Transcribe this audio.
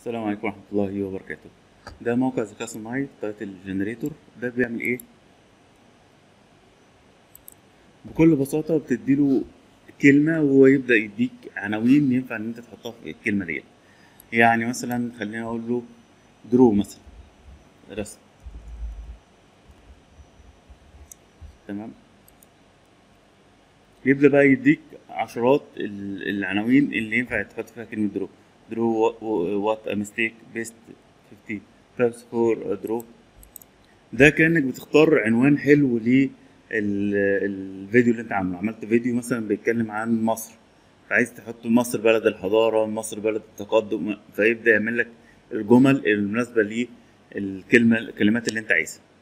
السلام عليكم ورحمة الله وبركاته ده موقع ذكاء صناعي تايتل جنريتور ده بيعمل ايه بكل بساطة بتديله كلمة وهو يبدأ يديك عناوين ينفع ان انت تحطها في الكلمة ديت يعني مثلا خلينا اقول له درو مثلا رسم تمام يبدأ بقى يديك عشرات ال- العناوين اللي ينفع تحط فيها كلمة درو درو وات ا ميستيك بيست 50 برابس فور درو ده كأنك بتختار عنوان حلو للفيديو اللي انت عامله عملت فيديو مثلا بيتكلم عن مصر فعايز تحط مصر بلد الحضارة مصر بلد التقدم فيبدأ يعمل لك الجمل المناسبة للكلمة الكلمات اللي انت عايزها